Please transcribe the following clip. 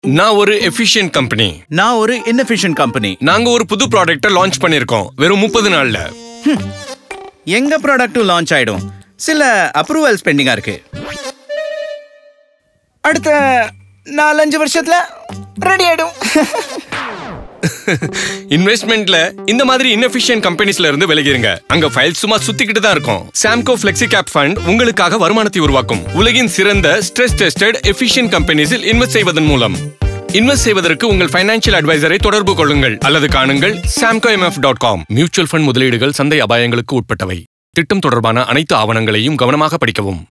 நான் ஒரு efficient company நான் ஒரு inefficient கம்பெனி நாங்க ஒரு புது ப்ராடக்ட்டை லான்ச் பண்ணிருக்கோம் வெறும் முப்பது நாள்ல எங்க ப்ராடக்ட்டும் லான்ச் ஆயிடும் சில அப்ரூவல்ஸ் பெண்டிங்கா இருக்கு அடுத்த நாலஞ்சு வருஷத்துல ரெடி ஆயிடும் இன்வெஸ்ட்மெண்ட்ல இந்த மாதிரி inefficient கம்பெனிஸ்ல இருந்து விலகிருங்க அங்க ஃபைல் சும்மா சுத்திக்கிட்டு தான் இருக்கும் சாம்கோ ஃபிளெக்ஸி கேப் ஃபண்ட் உங்களுக்காக வருமானத்தை உருவாக்கும் உலகின் சிறந்த ஸ்ட்ரெஸ் டெஸ்டட் எஃபிஷியன்ட் கம்பெனிஸில் இன்வெஸ்ட் செய்வதன் மூலம் இன்வெஸ்ட் செய்வதற்கு உங்கள் ஃபைனான்சியல் அட்வைசரை தொடர்பு கொள்ளுங்கள் அல்லது காணுங்கள் Samco MF dot com mutual fund முதலீடுகள் சந்தை அபாயங்களுக்கு உட்பட்டவை திட்டம் தொடர்பான அனைத்து ஆவணங்களையும் கவனமாக படிக்கவும்